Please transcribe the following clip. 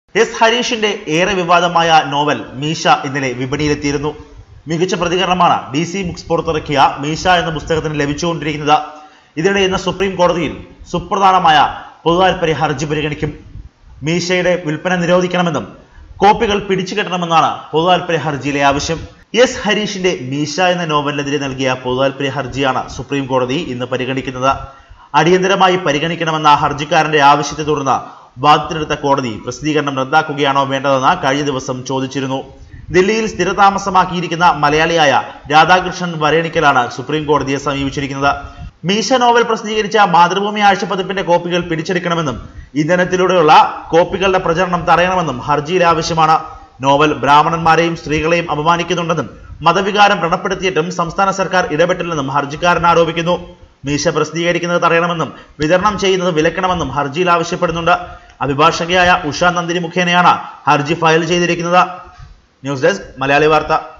S ഹരീഷിന്റെ ഏറെ വിവാദമായ novel മീശ ഇന്നലെ വിപണിയിലെത്തിയിരുന്നു മികച്ച പ്രതികരണമാണ് ഡി സി ബുക്സ് പുറത്തിറക്കിയ മീശ എന്ന പുസ്തകത്തിന് ലഭിച്ചുകൊണ്ടിരിക്കുന്നത് ഇതിനിടെ ഇന്ന് സുപ്രീം കോടതിയിൽ സുപ്രധാനമായ പൊതുതാൽപര്യ ഹർജി പരിഗണിക്കും മീശയുടെ വിൽപ്പന നിരോധിക്കണമെന്നും കോപ്പികൾ പിടിച്ചു കെട്ടണമെന്നാണ് പൊതുതാൽപര്യ ഹർജിയിലെ ആവശ്യം എസ് ഹരീഷിന്റെ മീശ എന്ന നോവലിനെതിരെ നൽകിയ പൊതുതാൽപര്യ ഹർജിയാണ് സുപ്രീം കോടതി ഇന്ന് പരിഗണിക്കുന്നത് അടിയന്തരമായി പരിഗണിക്കണമെന്ന ഹർജിക്കാരന്റെ ആവശ്യത്തെ തുടർന്ന് വാദത്തിനെടുത്ത കോടതി പ്രസിദ്ധീകരണം റദ്ദാക്കുകയാണോ വേണ്ടതെന്ന് കഴിഞ്ഞ ദിവസം ചോദിച്ചിരുന്നു ദില്ലിയിൽ സ്ഥിരതാമസമാക്കിയിരിക്കുന്ന മലയാളിയായ രാധാകൃഷ്ണൻ വരേണിക്കലാണ് സുപ്രീം കോടതിയെ സമീപിച്ചിരിക്കുന്നത് മീശ നോവൽ പ്രസിദ്ധീകരിച്ച മാതൃഭൂമി ആഴ്ചപ്പതിപ്പിന്റെ കോപ്പികൾ പിടിച്ചെടുക്കണമെന്നും ഇന്ധനത്തിലൂടെയുള്ള കോപ്പികളുടെ പ്രചരണം തടയണമെന്നും ഹർജിയിൽ ആവശ്യമാണ് നോവൽ ബ്രാഹ്മണന്മാരെയും സ്ത്രീകളെയും അപമാനിക്കുന്നുണ്ടെന്നും മതവികാരം വ്രണപ്പെടുത്തിയിട്ടും സംസ്ഥാന സർക്കാർ ഇടപെട്ടില്ലെന്നും ഹർജിക്കാരൻ ആരോപിക്കുന്നു മീശ പ്രസിദ്ധീകരിക്കുന്നത് തടയണമെന്നും വിതരണം ചെയ്യുന്നത് വിലക്കണമെന്നും ഹർജിയിൽ ആവശ്യപ്പെടുന്നുണ്ട് അഭിഭാഷകയായ ഉഷ നന്ദിനി മുഖേനയാണ് ഹർജി ഫയൽ ചെയ്തിരിക്കുന്നത് ന്യൂസ് ഡെസ്ക് മലയാളി വാർത്ത